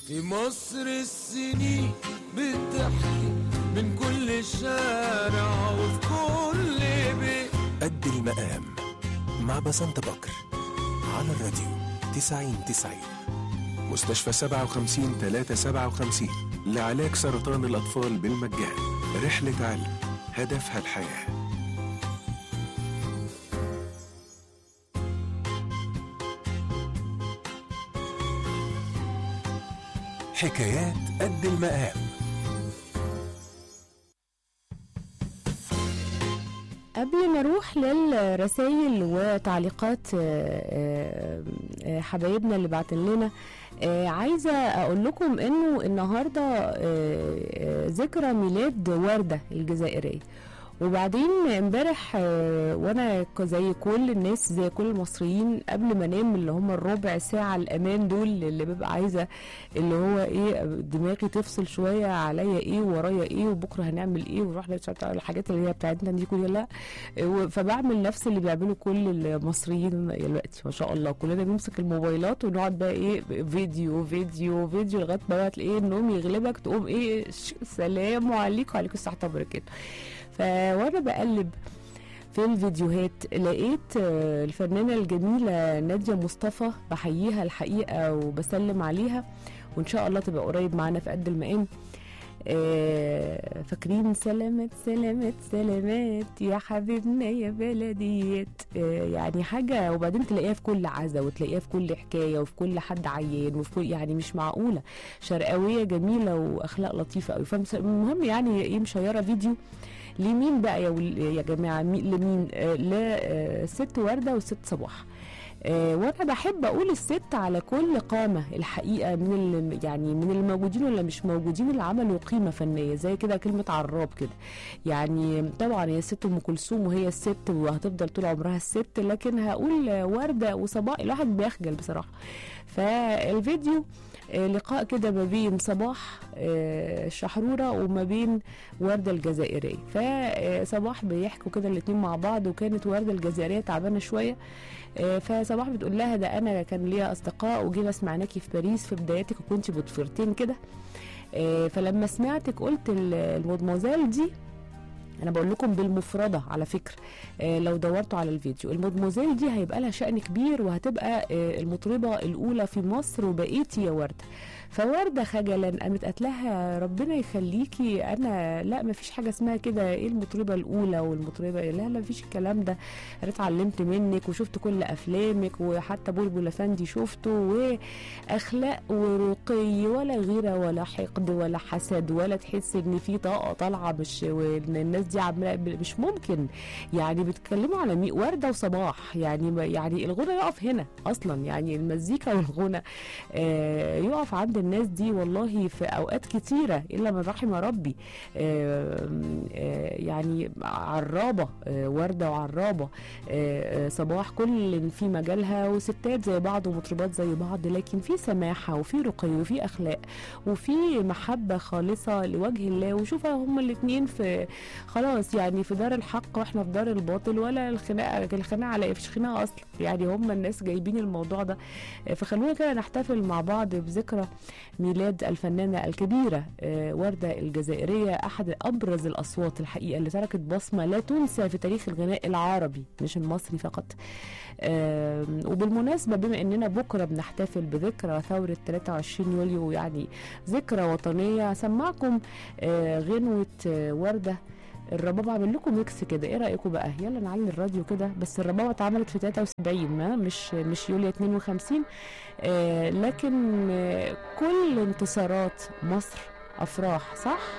في مصر السنين بتحكي من كل شارع وفي كل بيت قد المقام مع بسنت بكر على الراديو 90 90 مستشفى 57 357 لعلاج سرطان الأطفال بالمجان رحلة علم هدفها الحياه حكايات قد المقام قبل ما اروح للرسائل وتعليقات آه، آه، آه، حبايبنا اللي بعتن لنا آه، عايزه اقول لكم انه النهارده آه، آه، ذكرى ميلاد ورده الجزائريه وبعدين امبارح آه، وانا ك- زي كل الناس زي كل المصريين قبل ما انام اللي هم الربع ساعه الامان دول اللي ببقى عايزه اللي هو ايه دماغي تفصل شويه عليا ايه ورايا ايه وبكره هنعمل ايه ونروح مش عارفة الحاجات اللي هي بتاعتنا دي كلها و- فبعمل نفس اللي بيعمله كل المصريين دلوقتي ما شاء الله كلنا بنمسك الموبايلات ونقعد بقى ايه فيديو فيديو فيديو لغايه ما بقى تلاقيه النوم يغلبك تقوم ايه ش- سلام عليكم وعليكم الساعه وبركاته فوانا بقلب في الفيديوهات لقيت آه، الفنانة الجميلة نادية مصطفى بحييها الحقيقة وبسلم عليها وإن شاء الله تبقى قريب معانا في قد المقام آه، فاكرين سلامات سلامات سلامات يا حبيبنا يا بلديات آه، يعني حاجة وبعدين تلاقيها في كل عزا وتلاقيها في كل حكاية وفي كل حد عيان وفي كل يعني مش معقولة شرقاوية جميلة وأخلاق لطيفة قوي فالمهم يعني ايه مشيرة فيديو لمين بقى يا ول- يا جماعه مين لمين آه للست ورده والست صباح آه وانا بحب اقول الست على كل قامه الحقيقه من اللي يعني من اللي موجودين ولا مش موجودين اللي عملوا قيمه فنيه زي كده كلمه عراب كده يعني طبعا هي الست ام كلثوم وهي الست وهتفضل طول عمرها الست لكن هقول آه، ورده وصباح الواحد بيخجل بصراحه فالفيديو آه، لقاء كده ما بين صباح آه، الشحرورة وما بين وردة الجزائرية فصباح بيحكوا كده الاتنين مع بعض وكانت وردة الجزائرية تعبانة شوية آه، فصباح بتقول لها ده انا كان ليا اصدقاء وجينا سمعناكي في باريس في بداياتك وكنتي بتفرتين كده آه، فلما سمعتك قلت ال- المدموزيل دي انا بقول لكم بالمفرده على فكره آه لو دورتوا على الفيديو المدموزيل دي هيبقى لها شأن كبير وهتبقى آه المطربه الاولى في مصر وبقيتي يا ورده فورده خجلا قامت قالت لها ربنا يخليكي انا لا ما فيش حاجه اسمها كده ايه المطربه الاولى والمطربه لا لا ما فيش الكلام ده انا اتعلمت منك وشفت كل افلامك وحتى بلبل افندي شفته واخلاق ورقي ولا غيره ولا حقد ولا حسد ولا تحس ان في طاقه طالعه مش وان الناس دي عامله مش ممكن يعني بيتكلموا على مي ورده وصباح يعني ما- يعني الغنى يقف هنا اصلا يعني المزيكا والغنى آه يقف عند الناس دي والله في اوقات كتيره الا من رحم ربي آه آه يعني عرابه آه ورده وعرابه آه آه صباح كل في مجالها وستات زي بعض ومطربات زي بعض لكن في سماحه وفي رقي وفي اخلاق وفي محبه خالصه لوجه الله وشوف هما الاثنين في خلاص يعني في دار الحق واحنا في دار الباطل ولا الخناقه الخناقه على ايه مفيش خناقه اصلا يعني هم الناس جايبين الموضوع ده فخلونا كده نحتفل مع بعض بذكرى ميلاد الفنانه الكبيره آه، ورده الجزائريه احد ابرز الاصوات الحقيقه اللي تركت بصمه لا تنسى في تاريخ الغناء العربي مش المصري فقط آم، وبالمناسبه بما اننا بكره بنحتفل بذكرى ثوره 23 يوليو يعني ذكرى وطنيه سمعكم آه، غنوه آه، ورده الربابة عامل لكم ميكس كده ايه رايكم بقى يلا نعلي الراديو كده بس الربابة اتعملت في 73 ما مش مش يوليو 52 آه لكن آه كل انتصارات مصر افراح صح